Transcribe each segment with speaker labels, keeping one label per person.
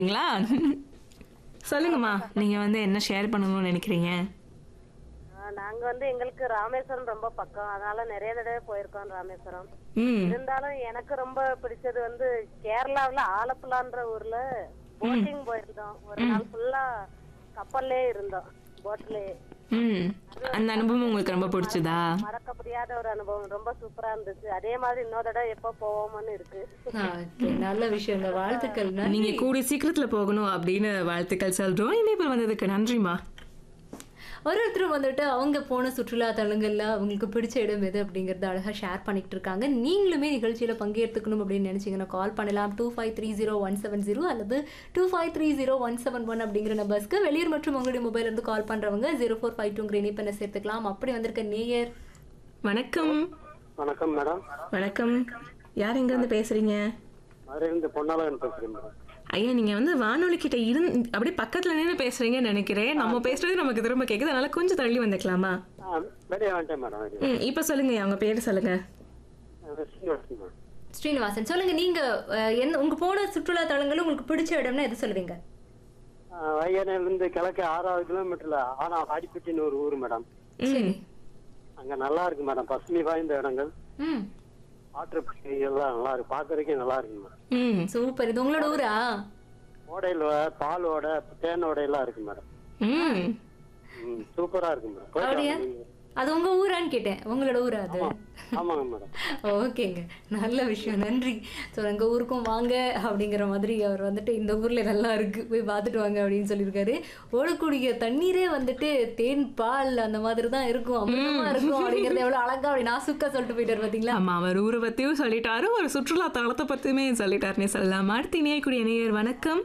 Speaker 1: ங்களா சொல்லுங்கம்மா நீங்க வந்து என்ன ஷேர் பண்ணணும்னு நினைக்கிறீங்க
Speaker 2: ஆ, நாங்க வந்து எங்களுக்கு ராமேஸ்வரம் ரொம்ப பக்கம் அதனால நிறைய தடவை போயிருக்கோம் ராமேஸ்வரம்
Speaker 1: ம்
Speaker 2: இருந்தாலும் எனக்கு ரொம்ப பிடிச்சது வந்து கேரளாவுல ஆலப்புழான்ற ஊர்ல போட்டிங் போயிருந்தோம் ஒரு நாள் ஃபுல்லா கப்பல்லே இருந்தோம் போட்லயே
Speaker 1: ம் அந்த அனுபவம் உங்களுக்கு ரொம்ப பிடிச்சதா
Speaker 2: மறக்க முடியாத ஒரு அனுபவம் ரொம்ப சூப்பரா இருந்துச்சு அதே மாதிரி இன்னொரு தடவை எப்போ போவோம்னு இருக்கு
Speaker 3: ஓகே நல்ல விஷயங்க வாழ்த்துக்கள் நன்றி.
Speaker 1: நீங்க கூடிய சீக்கிரத்துல போகணும் அப்படின்னு வாழ்த்துக்கள் சொல்றோம் இணைப்பில் வந்ததுக்கு நன்றிம்மா
Speaker 3: ஒரு ஒருத்தரும் வந்துட்டு அவங்க போன சுற்றுலா தலங்கள்ல அவங்களுக்கு பிடிச்ச இடம் எது அப்படிங்கறத அழகா ஷேர் பண்ணிட்டு இருக்காங்க நீங்களுமே நிகழ்ச்சியில பங்கேற்றுக்கணும் அப்படின்னு நினைச்சீங்கன்னா கால் பண்ணலாம் two five three zero one seven zero அல்லது two five three zero one seven one அப்படிங்கிற நம்பர்ஸ்க்கு வெளியூர் மற்றும் உங்களுடைய மொபைல் இருந்து கால் பண்றவங்க ஜீரோ ஃபோர் ஃபைவ் டூங்கிற இணைப்பெண்ணை சேர்த்துக்கலாம் அப்படி வந்திருக்க நேயர்
Speaker 1: வணக்கம்
Speaker 4: வணக்கம் மேடம்
Speaker 1: வணக்கம் யார் எங்க இருந்து பேசுறீங்க
Speaker 4: மதுரையிலிருந்து பொன்னாளகன் பேசுறேன் மேடம்
Speaker 1: ஐயா நீங்க வந்து வானொலி கிட்ட இருந்து அப்படியே பக்கத்துல நின்று பேசுறீங்கன்னு நினைக்கிறேன் நம்ம பேசுறது நமக்கு திரும்ப கேக்குது அதனால கொஞ்சம் தள்ளி வந்துக்கலாமா
Speaker 4: ஆ, வெளியே வந்துட்டேன் மேடம் வெளியே.
Speaker 1: ம் இப்ப சொல்லுங்க அவங்க பேரு சொல்லுங்க
Speaker 4: ஆ, ஸ்ரீனிவாசன் மேடம்.
Speaker 3: ஸ்ரீனிவாசன் சொல்லுங்க நீங்க அஹ், என்ன உங்க போன சுற்றுலா தலங்கள் உங்களுக்கு பிடிச்ச இடம்னா எது சொல்லுவீங்க
Speaker 4: ஆ, வைகானையிலிருந்து கிழக்கு ஆறாவது கிலோமீட்டர்ல ஆனா வாடிப்பட்டின்னு ஒரு ஊர் மேடம்
Speaker 3: சரி
Speaker 4: அங்க நல்லா இருக்கு மேடம் பசுமை வாய்ந்த இடங்கள்
Speaker 3: ம்
Speaker 4: ஆற்றுப்பட்டி எல்லாம் நல்லா இருக்கு பாக்குறதுக்கே நல்லா இருக்கு மேடம்
Speaker 1: ம்
Speaker 3: சூப்பர் இது உங்களோட ஊரா
Speaker 4: ஓடையில் பாலோட தேனோட எல்லாம் இருக்கு மேடம்
Speaker 1: ம்
Speaker 4: ம், சூப்பரா இருக்கு மேடம் போயிட்டு
Speaker 3: அப்படியா
Speaker 4: வாங்க நீங்க.
Speaker 3: அது உங்க ஊரான்னு கேட்டேன் உங்களோட ஊரா அது
Speaker 4: ஆமாங்க மேடம்
Speaker 3: ஓகேங்க நல்ல விஷயம் நன்றி ஸோ எங்கள் ஊருக்கும் வாங்க அப்படிங்கிற மாதிரி அவர் வந்துட்டு இந்த ஊரில் நல்லா இருக்கு போய் பார்த்துட்டு வாங்க அப்படின்னு சொல்லியிருக்காரு ஓடக்கூடிய தண்ணீரே வந்துட்டு தேன் பால் அந்த மாதிரி தான் இருக்கும் அமிர்தமா இருக்கும் அப்படிங்கிறது எவ்வளோ அழகா அப்படி நாசுக்கா சொல்லிட்டு போயிட்டாரு பார்த்தீங்களா
Speaker 1: ஆமா அவர் ஊரை பத்தியும் சொல்லிட்டாரு ஒரு சுற்றுலா தலத்தை பத்தியுமே சொல்லிட்டாருன்னே சொல்லலாம் அடுத்து இணையக்கூடிய நேயர் வணக்கம்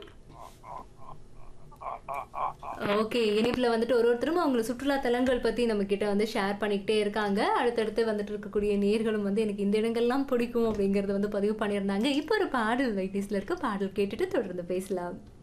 Speaker 3: ஓகே இணைப்பில் வந்துட்டு ஒரு ஒருத்தரும் அவங்க சுற்றுலா தலங்கள் பற்றி நம்ம கிட்ட வந்து ஷேர் பண்ணிக்கிட்டே இருக்காங்க அடுத்தடுத்து வந்துட்டு இருக்கக்கூடிய நேர்களும் வந்து எனக்கு இந்த இடங்கள்லாம் பிடிக்கும் அப்படிங்கறத வந்து பதிவு பண்ணியிருந்தாங்க இப்போ ஒரு பாடல் வைத்தியஸில் இருக்க பாடல் கேட்டுட்டு தொடர்ந்து பேசலாம்